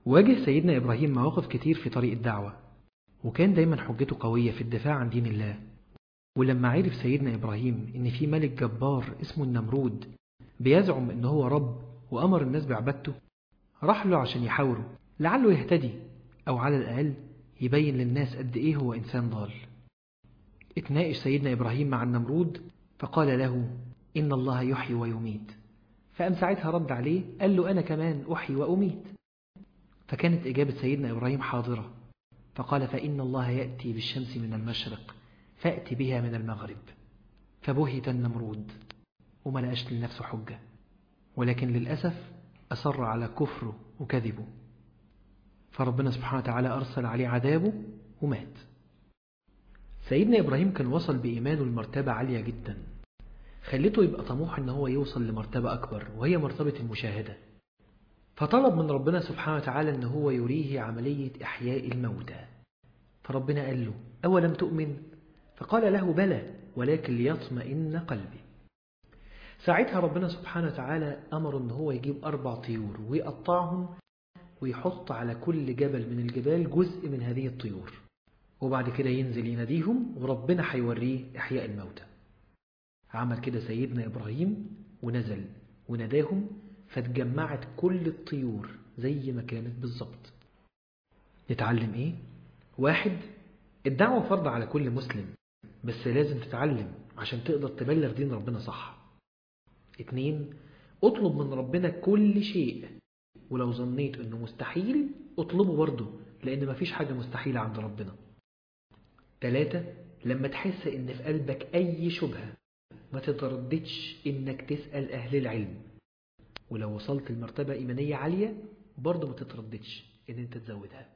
واجه سيدنا إبراهيم مواقف كتير في طريق الدعوة وكان دايما حجته قوية في الدفاع عن دين الله ولما عرف سيدنا إبراهيم إن في ملك جبار اسمه النمرود بيزعم إن هو رب وأمر الناس بعبادته راح له عشان يحاوره لعله يهتدي أو على الأقل يبين للناس قد إيه هو إنسان ضال اتناقش سيدنا إبراهيم مع النمرود فقال له إن الله يحيي ويميت فأم ساعتها رد عليه قال له أنا كمان أحيي وأميت فكانت إجابة سيدنا إبراهيم حاضرة فقال فإن الله يأتي بالشمس من المشرق فأتي بها من المغرب فبهت النمرود وما لقاش لنفسه حجة ولكن للأسف أصر على كفره وكذبه فربنا سبحانه وتعالى أرسل عليه عذابه ومات سيدنا إبراهيم كان وصل بإيمانه لمرتبة عالية جدا خلته يبقى طموح ان هو يوصل لمرتبة أكبر وهي مرتبة المشاهدة فطلب من ربنا سبحانه وتعالى ان هو يريه عملية إحياء الموتى فربنا قال له أولم تؤمن فقال له بلى ولكن ليطمئن قلبي ساعتها ربنا سبحانه وتعالى أمر ان هو يجيب أربع طيور ويقطعهم ويحط على كل جبل من الجبال جزء من هذه الطيور وبعد كده ينزل يناديهم وربنا هيوريه إحياء الموتى عمل كده سيدنا إبراهيم ونزل وناداهم فاتجمعت كل الطيور زي ما كانت بالظبط نتعلم ايه؟ واحد الدعوة فرض على كل مسلم بس لازم تتعلم عشان تقدر تبلغ دين ربنا صح اتنين اطلب من ربنا كل شيء ولو ظنيت انه مستحيل اطلبه برضه لان مفيش حاجة مستحيلة عند ربنا تلاتة لما تحس ان في قلبك اي شبهة ما تترددش انك تسأل اهل العلم ولو وصلت لمرتبة ايمانية عالية برضه ما تترددش ان انت تزودها